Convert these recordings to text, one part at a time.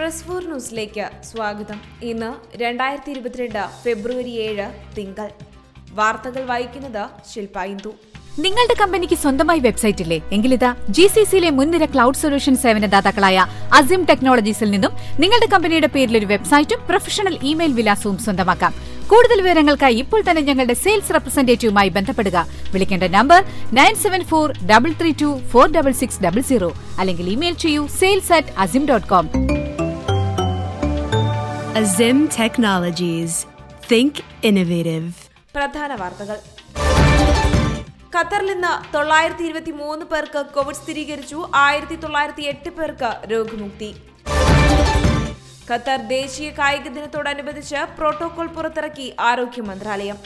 Press four ന്യൂസിലേക്ക് സ്വാഗതം ഇന്ന് രണ്ടായിരത്തി ഇരുപത്തിരണ്ട് ഫെബ്രുവരി ഏഴ് തിങ്കൾ വാർത്തകൾ വായിക്കുന്നത് ശില്പ ഇന്ദു നിങ്ങളുടെ കമ്പനിക്ക് സ്വന്തമായി വെബ്സൈറ്റ് ഇല്ലേ എങ്കിലിതാ ജി സി സിയിലെ മുൻനിര ക്ലൗഡ് സൊല്യൂഷൻ സേവനദാതാക്കളായ അസിം ടെക്നോളജീസിൽ നിന്നും നിങ്ങളുടെ കമ്പനിയുടെ പേരിൽ ഒരു വെബ്സൈറ്റും പ്രൊഫഷണൽ ഇമെയിൽ വിലാസവും സ്വന്തമാക്കാം കൂടുതൽ വിവരങ്ങൾക്കായി ഇപ്പോൾ തന്നെ ഞങ്ങളുടെ സെയിൽസ് റെപ്രസെന്റേറ്റീവുമായി ബന്ധപ്പെടുക വിളിക്കേണ്ട number nine seven four double three two four double six double zero അല്ലെങ്കിൽ ഇമെയിൽ ചെയ്യൂ sales at Azim dot com Azim Technologies. Think innovative. പ്രധാന വാർത്തകൾ ഖത്തറിൽ ഇന്ന് തൊള്ളായിരത്തി ഇരുപത്തി മൂന്ന് പേർക്ക് കോവിഡ് സ്ഥിരീകരിച്ചു ആയിരത്തി തൊള്ളായിരത്തി എട്ട് പേർക്ക് രോഗമുക്തി ഖത്തർ ദേശീയ കായിക ദിനത്തോടനുബന്ധിച്ച് പ്രോട്ടോകോൾ പുറത്തിറക്കി ആരോഗ്യ മന്ത്രാലയം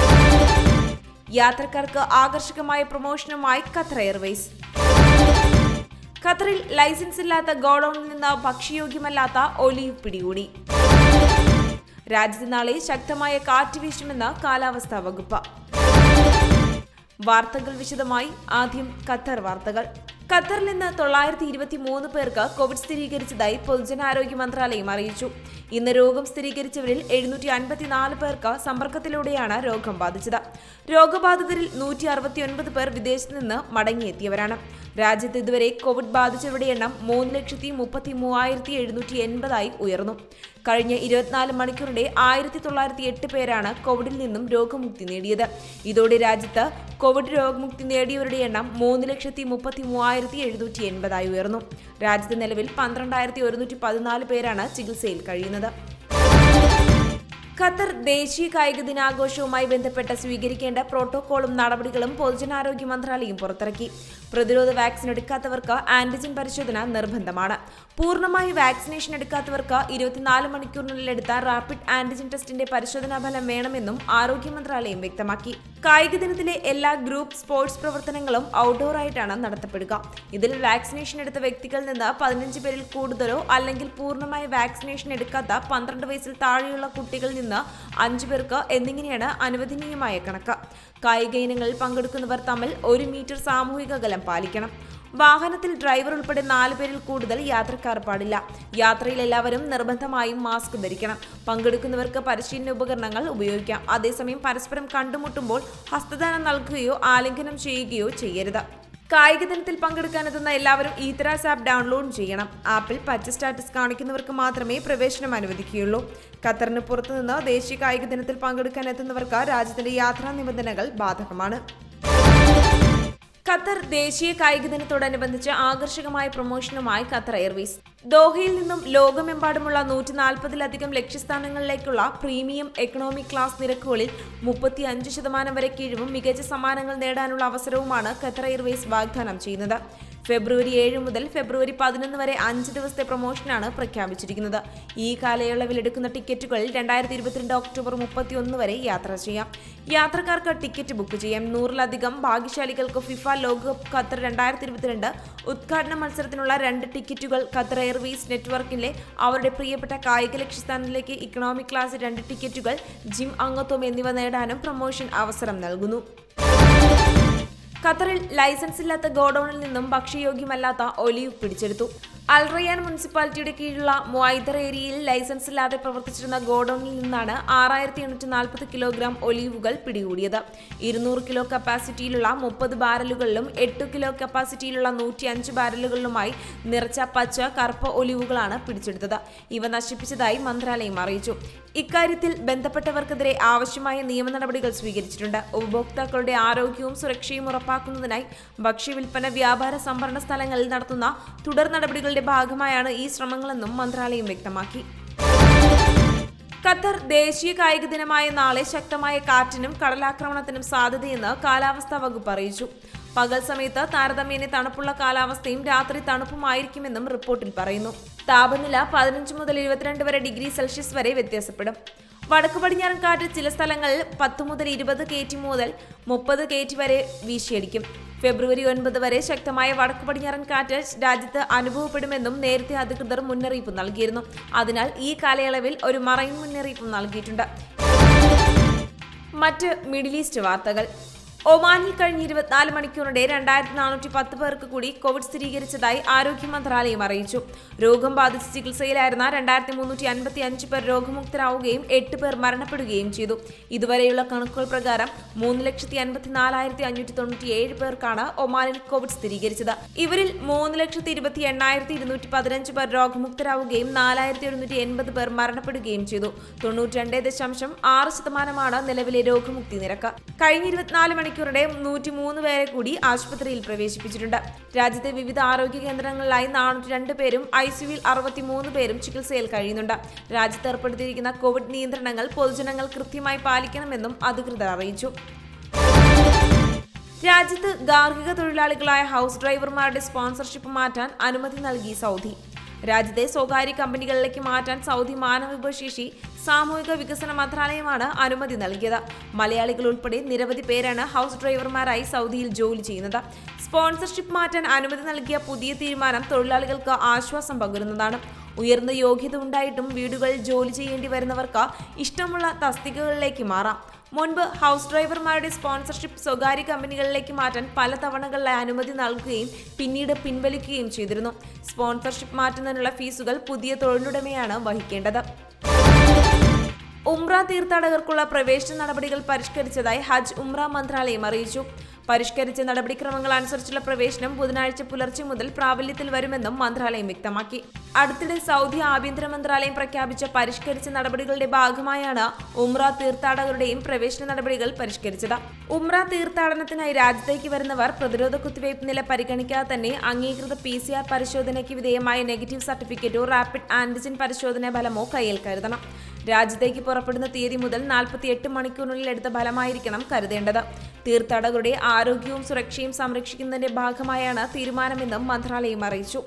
യാത്രക്കാർക്ക് ആകർഷകമായ പ്രൊമോഷനുമായി ഖത്തർ എയർവേസ് ഖത്തറിൽ ലൈസൻസ് ഇല്ലാത്ത ഗോഡൌണിൽ നിന്ന് ഭക്ഷ്യയോഗ്യമല്ലാത്ത ഒലീവ് പിടികൂടി രാജ്യത്ത് നാളെ ശക്തമായ കാറ്റ് വീശുമെന്ന് കാലാവസ്ഥാ വകുപ്പ് വാർത്തകൾ വിശദമായി ആദ്യം ഖത്തർ വാർത്തകൾ ഖത്തറിൽ നിന്ന് തൊള്ളായിരത്തി ഇരുപത്തി മൂന്ന് പേർക്ക് കോവിഡ് സ്ഥിരീകരിച്ചതായി പൊതുജനാരോഗ്യ മന്ത്രാലയം അറിയിച്ചു ഇന്ന് രോഗം സ്ഥിരീകരിച്ചവരിൽ എഴുന്നൂറ്റി അൻപത്തിനാല് പേർക്ക് സമ്പർക്കത്തിലൂടെയാണ് രോഗം ബാധിച്ചത് രോഗബാധിതരിൽ നൂറ്റി അറുപത്തിയൊൻപത് പേർ വിദേശത്ത് നിന്ന് മടങ്ങിയെത്തിയവരാണ് രാജ്യത്ത് ഇതുവരെ കോവിഡ് ബാധിച്ചവരുടെ എണ്ണം മൂന്ന് ലക്ഷത്തി മുപ്പത്തി മൂവായിരത്തി എഴുന്നൂറ്റി എൺപതായി ഉയർന്നു കഴിഞ്ഞ ഇരുപത്തിനാല് മണിക്കൂറിന്റെ ആയിരത്തി തൊള്ളായിരത്തി എട്ട് പേരാണ് കോവിഡിൽ നിന്നും രോഗമുക്തി നേടിയത് ഇതോടെ രാജ്യത്ത് കോവിഡ് രോഗമുക്തി നേടിയവരുടെ എണ്ണം മൂന്ന് ലക്ഷത്തി മുപ്പത്തി മൂവായിരത്തി എഴുന്നൂറ്റി എൺപതായി ഉയർന്നു രാജ്യത്ത് നിലവിൽ പന്ത്രണ്ടായിരത്തി ഒരുന്നൂറ്റി പതിനാല് പേരാണ് ചികിത്സയിൽ കഴിയുന്നത് ഖത്തർ ദേശീയ കായിക ദിനാഘോഷവുമായി ബന്ധപ്പെട്ട് സ്വീകരിക്കേണ്ട പ്രോട്ടോകോളും നടപടികളും പൊതുജനാരോഗ്യ മന്ത്രാലയം പുറത്തിറക്കി പ്രതിരോധ വാക്സിൻ എടുക്കാത്തവർക്ക് ആന്റിജൻ പരിശോധന നിർബന്ധമാണ് പൂർണ്ണമായി വാക്സിനേഷൻ എടുക്കാത്തവർക്ക് ഇരുപത്തിനാല് മണിക്കൂറിനുള്ളിൽ എടുത്ത റാപ്പിഡ് ആന്റിജൻ ടെസ്റ്റിന്റെ പരിശോധനാ ഫലം വേണമെന്നും ആരോഗ്യ മന്ത്രാലയം വ്യക്തമാക്കി കായിക ദിനത്തിലെ എല്ലാ ഗ്രൂപ്പ് സ്പോർട്സ് പ്രവർത്തനങ്ങളും ഔട്ട്ഡോർ ആയിട്ടാണ് നടത്തപ്പെടുക ഇതിൽ വാക്സിനേഷൻ എടുത്ത വ്യക്തികളിൽ നിന്ന് പതിനഞ്ച് പേരിൽ കൂടുതലോ അല്ലെങ്കിൽ പൂർണ്ണമായി വാക്സിനേഷൻ എടുക്കാത്ത പന്ത്രണ്ട് വയസ്സിൽ താഴെയുള്ള കുട്ടികളിൽ നിന്ന് അഞ്ചു പേർക്ക് എന്നിങ്ങനെയാണ് അനുവദനീയമായ കണക്ക് കായിക ഇനങ്ങളിൽ പങ്കെടുക്കുന്നവർ തമ്മിൽ ഒരു മീറ്റർ സാമൂഹിക അകലം പാലിക്കണം വാഹനത്തിൽ ഡ്രൈവർ ഉൾപ്പെടെ നാല് പേരിൽ കൂടുതൽ യാത്രക്കാർ പാടില്ല യാത്രയിൽ എല്ലാവരും നിർബന്ധമായും മാസ്ക് ധരിക്കണം പങ്കെടുക്കുന്നവർക്ക് പരിശീലന ഉപകരണങ്ങൾ ഉപയോഗിക്കാം അതേസമയം പരസ്പരം കണ്ടുമുട്ടുമ്പോൾ ഹസ്തദാനം നൽകുകയോ ആലിംഗനം ചെയ്യുകയോ ചെയ്യരുത് കായിക ദിനത്തിൽ പങ്കെടുക്കാനെത്തുന്ന എല്ലാവരും ഈത്തരാസ് ആപ്പ് ഡൗൺലോഡ് ചെയ്യണം ആപ്പിൽ പച്ച സ്റ്റാറ്റസ് കാണിക്കുന്നവർക്ക് മാത്രമേ പ്രവേശനം അനുവദിക്കുകയുള്ളൂ ഖത്തറിന് പുറത്തുനിന്ന് ദേശീയ കായിക ദിനത്തിൽ പങ്കെടുക്കാൻ എത്തുന്നവർക്ക് രാജ്യത്തിന്റെ യാത്രാ നിബന്ധനകൾ ബാധകമാണ് ഖത്തർ ദേശീയ കായിക ദിനത്തോടനുബന്ധിച്ച് ആകർഷകമായ പ്രൊമോഷനുമായി ഖത്തർ എയർവേസ് ദോഹയിൽ നിന്നും ലോകമെമ്പാടുമുള്ള നൂറ്റി നാൽപ്പതിലധികം ലക്ഷ്യസ്ഥാനങ്ങളിലേക്കുള്ള പ്രീമിയം എക്കണോമിക് ക്ലാസ് നിരക്കുകളിൽ മുപ്പത്തി അഞ്ച് ശതമാനം വരെ കിഴിവും മികച്ച സമ്മാനങ്ങൾ നേടാനുള്ള അവസരവുമാണ് ഖത്തർ എയർവേസ് വാഗ്ദാനം ചെയ്യുന്നത് ഫെബ്രുവരി ഏഴ് മുതൽ ഫെബ്രുവരി പതിനൊന്ന് വരെ അഞ്ച് ദിവസത്തെ പ്രൊമോഷനാണ് പ്രഖ്യാപിച്ചിരിക്കുന്നത് ഈ കാലയളവിൽ എടുക്കുന്ന ടിക്കറ്റുകളിൽ രണ്ടായിരത്തി ഇരുപത്തിരണ്ട് ഒക്ടോബർ മുപ്പത്തി ഒന്ന് വരെ യാത്ര ചെയ്യാം യാത്രക്കാർക്ക് ടിക്കറ്റ് ബുക്ക് ചെയ്യാം നൂറിലധികം ഭാഗ്യശാലികൾക്ക് ഫിഫ ലോകകപ്പ് ഖത്തർ രണ്ടായിരത്തി ഇരുപത്തിരണ്ട് ഉദ്ഘാടന മത്സരത്തിനുള്ള രണ്ട് ടിക്കറ്റുകൾ ഖത്തർ എയർവേസ് നെറ്റ്വർക്കിലെ അവരുടെ പ്രിയപ്പെട്ട കായിക ലക്ഷ്യസ്ഥാനത്തിലേക്ക് ഇക്കണോമിക് ക്ലാസ് രണ്ട് ടിക്കറ്റുകൾ ജിം അംഗത്വം എന്നിവ നേടാനും പ്രൊമോഷൻ അവസരം നൽകുന്നു ഖത്തറിൽ ലൈസൻസ് ഇല്ലാത്ത ഗോഡൌണിൽ നിന്നും ഭക്ഷ്യയോഗ്യമല്ലാത്ത ഒലീവ് പിടിച്ചെടുത്തു അൽറയാൻ മുനിസിപ്പാലിറ്റിയുടെ കീഴിലുള്ള മൊയ്തർ ഏരിയയിൽ ലൈസൻസ് ഇല്ലാതെ പ്രവർത്തിച്ചിരുന്ന ഗോഡൌണിൽ നിന്നാണ് ആറായിരത്തി എണ്ണൂറ്റി നാൽപ്പത് കിലോഗ്രാം ഒലീവുകൾ പിടികൂടിയത് ഇരുന്നൂറ് കിലോ കപ്പാസിറ്റിയിലുള്ള മുപ്പത് ബാരലുകളിലും എട്ട് കിലോ കപ്പാസിറ്റിയിലുള്ള നൂറ്റി അഞ്ച് ബാരലുകളിലുമായി നിറച്ച പച്ച കറുപ്പ് ഒലിവുകളാണ് പിടിച്ചെടുത്തത് ഇവ നശിപ്പിച്ചതായി മന്ത്രാലയം അറിയിച്ചു ഇക്കാര്യത്തിൽ ബന്ധപ്പെട്ടവർക്കെതിരെ ആവശ്യമായ നിയമ നടപടികൾ സ്വീകരിച്ചിട്ടുണ്ട് ഉപഭോക്താക്കളുടെ ആരോഗ്യവും സുരക്ഷയും ഉറപ്പാക്കുന്നതിനായി ഭക്ഷ്യവിൽപ്പന വ്യാപാര സംഭരണ സ്ഥലങ്ങളിൽ നടത്തുന്ന തുടർ നടപടികളുടെ ഭാഗമായാണ് ഈ ശ്രമങ്ങളെന്നും മന്ത്രാലയം വ്യക്തമാക്കി ഖത്തർ ദേശീയ കായിക ദിനമായ നാളെ ശക്തമായ കാറ്റിനും കടലാക്രമണത്തിനും സാധ്യതയെന്ന് കാലാവസ്ഥാ വകുപ്പ് അറിയിച്ചു പകൽ സമയത്ത് താരതമ്യേന തണുപ്പുള്ള കാലാവസ്ഥയും രാത്രി തണുപ്പുമായിരിക്കുമെന്നും റിപ്പോർട്ടിൽ പറയുന്നു താപനില പതിനഞ്ച് മുതൽ ഇരുപത്തിരണ്ട് വരെ ഡിഗ്രി സെൽഷ്യസ് വരെ വ്യത്യാസപ്പെടും വടക്ക് പടിഞ്ഞാറൻ കാറ്റ് ചില സ്ഥലങ്ങളിൽ പത്ത് മുതൽ ഇരുപത് കെ ടി മുതൽ മുപ്പത് കെ ടി വരെ വീശിയടിക്കും ഫെബ്രുവരി ഒൻപത് വരെ ശക്തമായ വടക്ക് പടിഞ്ഞാറൻ കാറ്റ് രാജ്യത്ത് അനുഭവപ്പെടുമെന്നും നേരത്തെ അധികൃതർ മുന്നറിയിപ്പ് നൽകിയിരുന്നു അതിനാൽ ഈ കാലയളവിൽ ഒരു മറൈൻ മുന്നറിയിപ്പ് നൽകിയിട്ടുണ്ട് മറ്റ് മിഡിൽ ഈസ്റ്റ് വാർത്തകൾ ഒമാനിൽ കഴിഞ്ഞ ഇരുപത്തിനാല് മണിക്കൂറിടെ രണ്ടായിരത്തി നാനൂറ്റി പത്ത് പേർക്ക് കൂടി കോവിഡ് സ്ഥിരീകരിച്ചതായി ആരോഗ്യ മന്ത്രാലയം അറിയിച്ചു രോഗം ബാധിച്ച് ചികിത്സയിലായിരുന്ന രണ്ടായിരത്തി മുന്നൂറ്റി അൻപത്തി അഞ്ച് പേർ രോഗമുക്തരാവുകയും എട്ട് പേർ മരണപ്പെടുകയും ചെയ്തു ഇതുവരെയുള്ള കണക്കുകൾ പ്രകാരം മൂന്ന് ലക്ഷത്തി അൻപത്തി നാലായിരത്തി അഞ്ഞൂറ്റി തൊണ്ണൂറ്റി ഏഴ് പേർക്കാണ് ഒമാനിൽ കോവിഡ് സ്ഥിരീകരിച്ചത് ഇവരിൽ മൂന്ന് ലക്ഷത്തി ഇരുപത്തി എണ്ണായിരത്തി ഇരുന്നൂറ്റി പതിനഞ്ച് പേർ രോഗമുക്തരാവുകയും നാലായിരത്തി എഴുന്നൂറ്റി എൺപത് പേർ മരണപ്പെടുകയും ചെയ്തു തൊണ്ണൂറ്റി രണ്ട് ദശാംശം ആറ് ശതമാനമാണ് നിലവിലെ രോഗമുക്തി നിരക്ക് കഴിഞ്ഞ ഇരുപത്തിനാല് മണിക്കൂറിടെ നൂറ്റി മൂന്ന് പേരെ കൂടി ആശുപത്രിയിൽ പ്രവേശിപ്പിച്ചിട്ടുണ്ട് രാജ്യത്തെ വിവിധ ആരോഗ്യ കേന്ദ്രങ്ങളിലായി നാനൂറ്റി രണ്ട് പേരും ഐ സിയുവിൽ അറുപത്തിമൂന്ന് പേരും ചികിത്സയിൽ കഴിയുന്നുണ്ട് രാജ്യത്ത് ഏർപ്പെടുത്തിയിരിക്കുന്ന കോവിഡ് നിയന്ത്രണങ്ങൾ പൊതുജനങ്ങൾ കൃത്യമായി പാലിക്കണമെന്നും അധികൃതർ അറിയിച്ചു രാജ്യത്ത് ഗാർഹിക തൊഴിലാളികളായ ഹൗസ് ഡ്രൈവർമാരുടെ സ്പോൺസർഷിപ്പ് മാറ്റാൻ അനുമതി നൽകി സൗദി രാജ്യത്തെ സ്വകാര്യ കമ്പനികളിലേക്ക് മാറ്റാൻ സൗദി മാനവവിഭവശേഷി സാമൂഹിക വികസന മന്ത്രാലയമാണ് അനുമതി നൽകിയത് മലയാളികൾ ഉൾപ്പെടെ നിരവധി പേരാണ് ഹൗസ് ഡ്രൈവർമാരായി സൗദിയിൽ ജോലി ചെയ്യുന്നത് സ്പോൺസർഷിപ്പ് മാറ്റാൻ അനുമതി നൽകിയ പുതിയ തീരുമാനം തൊഴിലാളികൾക്ക് ആശ്വാസം പകരുന്നതാണ് ഉയർന്ന യോഗ്യത ഉണ്ടായിട്ടും വീടുകളിൽ ജോലി ചെയ്യേണ്ടി വരുന്നവർക്ക് ഇഷ്ടമുള്ള തസ്തികകളിലേക്ക് മാറാം മുൻപ് ഹൗസ് ഡ്രൈവർമാരുടെ സ്പോൺസർഷിപ്പ് സ്വകാര്യ കമ്പനികളിലേക്ക് മാറ്റാൻ പല തവണകളിലെ അനുമതി നൽകുകയും പിന്നീട് പിൻവലിക്കുകയും ചെയ്തിരുന്നു സ്പോൺസർഷിപ്പ് മാറ്റുന്നതിനുള്ള ഫീസുകൾ പുതിയ തൊഴിലുടമയാണ് വഹിക്കേണ്ടത് ഉംറ തീർത്ഥാടകർക്കുള്ള പ്രവേശന നടപടികൾ പരിഷ്കരിച്ചതായി ഹജ്ജ് ഉംറ മന്ത്രാലയം അറിയിച്ചു പരിഷ്കരിച്ച നടപടിക്രമങ്ങൾ അനുസരിച്ചുള്ള പ്രവേശനം ബുധനാഴ്ച പുലർച്ചെ മുതൽ പ്രാബല്യത്തിൽ വരുമെന്നും മന്ത്രാലയം വ്യക്തമാക്കി അടുത്തിടെ സൗദി ആഭ്യന്തര മന്ത്രാലയം പ്രഖ്യാപിച്ച പരിഷ്കരിച്ച നടപടികളുടെ ഭാഗമായാണ് ഉംറ തീർത്ഥാടകരുടെയും പ്രവേശന നടപടികൾ പരിഷ്കരിച്ചത് ഉംറ തീർത്ഥാടനത്തിനായി രാജ്യത്തേക്ക് വരുന്നവർ പ്രതിരോധ കുത്തിവയ്പ് നില പരിഗണിക്കാതെ തന്നെ അംഗീകൃത പി സി ആർ പരിശോധനയ്ക്ക് വിധേയമായ നെഗറ്റീവ് സർട്ടിഫിക്കറ്റോ റാപ്പിഡ് ആന്റിജൻ പരിശോധന ഫലമോ കയ്യിൽ കരുതണം രാജ്യത്തേക്ക് പുറപ്പെടുന്ന തീയതി മുതൽ നാൽപ്പത്തി എട്ട് മണിക്കൂറിനുള്ളിൽ എടുത്ത ഫലമായിരിക്കണം കരുതേണ്ടത് തീർത്ഥാടകരുടെ ആരോഗ്യവും സുരക്ഷയും സംരക്ഷിക്കുന്നതിന്റെ ഭാഗമായാണ് തീരുമാനമെന്നും മന്ത്രാലയം അറിയിച്ചു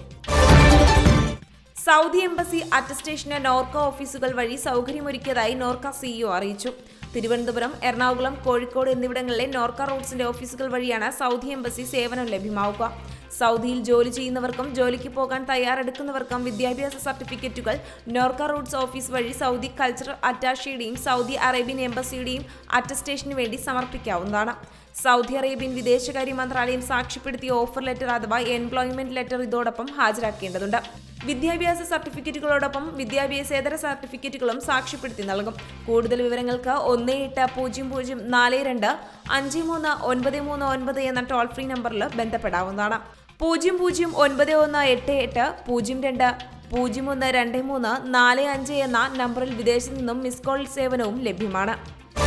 സൗദി എംബസി അറ്റസ്റ്റേഷന് നോർക്ക ഓഫീസുകൾ വഴി സൗകര്യമൊരുക്കിയതായി നോർക്ക സിഇഒ അറിയിച്ചു തിരുവനന്തപുരം എറണാകുളം കോഴിക്കോട് എന്നിവിടങ്ങളിലെ നോർക്ക റൂട്ട്സിന്റെ ഓഫീസുകൾ വഴിയാണ് സൗദി എംബസി സേവനം ലഭ്യമാവുക സൗദിയിൽ ജോലി ചെയ്യുന്നവർക്കും ജോലിക്ക് പോകാൻ തയ്യാറെടുക്കുന്നവർക്കും വിദ്യാഭ്യാസ സർട്ടിഫിക്കറ്റുകൾ നോർക്ക റൂട്ട്സ് ഓഫീസ് വഴി സൗദി കൾച്ചറൽ അറ്റാഷയുടെയും സൗദി അറേബ്യൻ എംബസിയുടെയും അറ്റസ്റ്റേഷന് വേണ്ടി സമർപ്പിക്കാവുന്നതാണ് സൗദി അറേബ്യൻ വിദേശകാര്യ മന്ത്രാലയം സാക്ഷ്യപ്പെടുത്തിയ ഓഫർ ലെറ്റർ അഥവാ എംപ്ലോയ്മെന്റ് ലെറ്റർ ഇതോടൊപ്പം ഹാജരാക്കേണ്ടതുണ്ട് വിദ്യാഭ്യാസ സർട്ടിഫിക്കറ്റുകളോടൊപ്പം വിദ്യാഭ്യാസേതര സർട്ടിഫിക്കറ്റുകളും സാക്ഷ്യപ്പെടുത്തി നൽകും കൂടുതൽ വിവരങ്ങൾക്ക് ഒന്ന് എട്ട് പൂജ്യം പൂജ്യം നാല് രണ്ട് അഞ്ച് മൂന്ന് ഒൻപത് മൂന്ന് ഒൻപത് എന്ന ടോൾ ഫ്രീ നമ്പറിൽ ബന്ധപ്പെടാവുന്നതാണ് പൂജ്യം പൂജ്യം ഒൻപത് ഒന്ന് എട്ട് എട്ട് പൂജ്യം രണ്ട് പൂജ്യം ഒന്ന് രണ്ട് മൂന്ന് നാല് അഞ്ച് എന്ന നമ്പറിൽ വിദേശത്ത് നിന്നും മിസ് കോൾ സേവനവും ലഭ്യമാണ്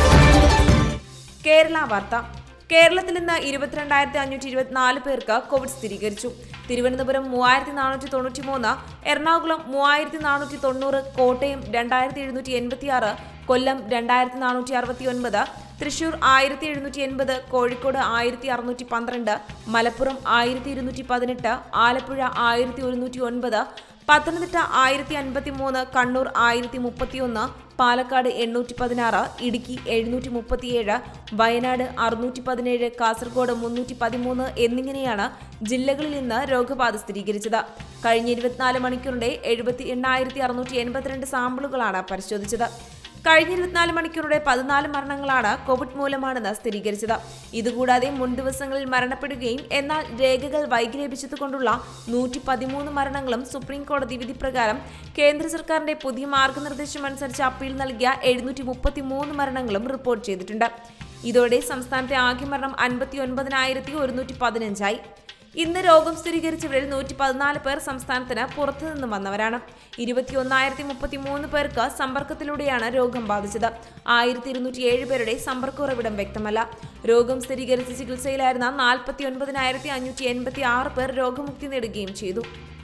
കേരള വാർത്ത കേരളത്തിൽ ഇന്ന് ഇരുപത്തിരണ്ടായിരത്തി അഞ്ഞൂറ്റി ഇരുപത്തിനാല് പേർക്ക് കോവിഡ് സ്ഥിരീകരിച്ചു തിരുവനന്തപുരം മൂവായിരത്തി നാനൂറ്റി തൊണ്ണൂറ്റി മൂന്ന് എറണാകുളം മൂവായിരത്തി നാനൂറ്റി തൊണ്ണൂറ് കോട്ടയം രണ്ടായിരത്തി എഴുന്നൂറ്റി എൺപത്തിയാറ് കൊല്ലം രണ്ടായിരത്തി നാനൂറ്റി അറുപത്തി ഒൻപത് തൃശൂർ ആയിരത്തി എഴുന്നൂറ്റി എൺപത് കോഴിക്കോട് ആയിരത്തി അറുന്നൂറ്റി പന്ത്രണ്ട് മലപ്പുറം ആയിരത്തി ഇരുന്നൂറ്റി പതിനെട്ട് ആലപ്പുഴ ആയിരത്തി ഒരുന്നൂറ്റി ഒൻപത് പത്തനംതിട്ട ആയിരത്തി അൻപത്തി മൂന്ന് കണ്ണൂർ ആയിരത്തി മുപ്പത്തിയൊന്ന് പാലക്കാട് എണ്ണൂറ്റി പതിനാറ് ഇടുക്കി എഴുന്നൂറ്റി മുപ്പത്തിയേഴ് വയനാട് അറുന്നൂറ്റി പതിനേഴ് കാസർഗോഡ് മുന്നൂറ്റി പതിമൂന്ന് എന്നിങ്ങനെയാണ് ജില്ലകളിൽ നിന്ന് രോഗബാധ സ്ഥിരീകരിച്ചത് കഴിഞ്ഞ ഇരുപത്തിനാല് മണിക്കൂറിന്റെ എഴുപത്തി എണ്ണായിരത്തി അറുന്നൂറ്റി എൺപത്തിരണ്ട് സാമ്പിളുകളാണ് പരിശോധിച്ചത് കഴിഞ്ഞ ഇരുപത്തിനാല് മണിക്കൂറുടെ പതിനാല് മരണങ്ങളാണ് കോവിഡ് മൂലമാണെന്ന് സ്ഥിരീകരിച്ചത് ഇതുകൂടാതെ മുൻ ദിവസങ്ങളിൽ മരണപ്പെടുകയും എന്നാൽ രേഖകൾ വൈകി ലഭിച്ചതുകൊണ്ടുള്ള നൂറ്റി പതിമൂന്ന് മരണങ്ങളും സുപ്രീം കോടതി വിധി പ്രകാരം കേന്ദ്ര സർക്കാരിന്റെ പുതിയ മാർഗനിർദ്ദേശം അനുസരിച്ച് അപ്പീൽ നൽകിയ എഴുന്നൂറ്റി മുപ്പത്തി മൂന്ന് മരണങ്ങളും റിപ്പോർട്ട് ചെയ്തിട്ടുണ്ട് ഇതോടെ സംസ്ഥാനത്തെ ആകെ മരണം അൻപത്തി ഒൻപതിനായിരത്തി ഒരുന്നൂറ്റി പതിനഞ്ചായി ഇന്ന് രോഗം സ്ഥിരീകരിച്ചവരിൽ നൂറ്റി പതിനാല് പേർ സംസ്ഥാനത്തിന് പുറത്തുനിന്ന് വന്നവരാണ് ഇരുപത്തിയൊന്നായിരത്തി മുപ്പത്തി മൂന്ന് പേർക്ക് സമ്പർക്കത്തിലൂടെയാണ് രോഗം ബാധിച്ചത് ആയിരത്തി ഇരുന്നൂറ്റി ഏഴ് പേരുടെ സമ്പർക്ക ഉറവിടം വ്യക്തമല്ല രോഗം സ്ഥിരീകരിച്ച് ചികിത്സയിലായിരുന്ന നാൽപ്പത്തി ഒൻപതിനായിരത്തി അഞ്ഞൂറ്റി എൺപത്തി ആറ് പേർ രോഗമുക്തി നേടുകയും ചെയ്തു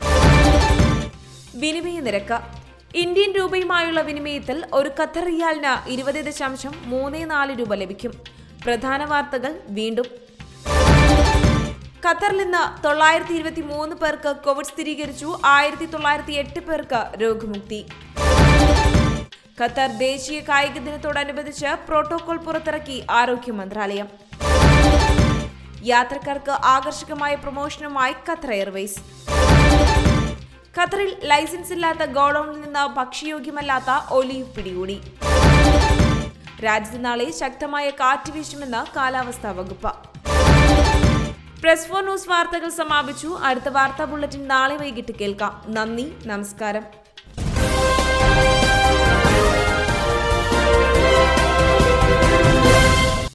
വിനിമയ നിരക്ക് ഇന്ത്യൻ രൂപയുമായുള്ള വിനിമയത്തിൽ ഒരു ഖത്തർ റിയാലിന് ഇരുപത് ദശാംശം മൂന്ന് നാല് രൂപ ലഭിക്കും പ്രധാന വാർത്തകൾ വീണ്ടും ഖത്തറിൽ ഇന്ന് തൊള്ളായിരത്തി ഇരുപത്തി മൂന്ന് പേർക്ക് കോവിഡ് സ്ഥിരീകരിച്ചു ആയിരത്തി തൊള്ളായിരത്തി എട്ട് പേർക്ക് രോഗമുക്തി ഖത്തർ ദേശീയ കായിക ദിനത്തോടനുബന്ധിച്ച് പ്രോട്ടോകോൾ പുറത്തിറക്കി ആരോഗ്യ മന്ത്രാലയം യാത്രക്കാർക്ക് ആകർഷകമായ പ്രൊമോഷനുമായി ഖത്തർ എയർവേസ് ഖത്തറിൽ ലൈസൻസ് ഇല്ലാത്ത ഗോഡൌണിൽ നിന്ന് ഭക്ഷ്യയോഗ്യമല്ലാത്ത ഒലീവ് പിടികൂടി രാജ്യത്ത് നാളെ ശക്തമായ കാറ്റ് വീശുമെന്ന് കാലാവസ്ഥാ വകുപ്പ് പ്രസ് ഫോർ ന്യൂസ് വാർത്തകൾ സമാപിച്ചു അടുത്ത വാർത്താ ബുള്ളറ്റിൻ നാളെ വൈകിട്ട് കേൾക്കാം നന്ദി നമസ്കാരം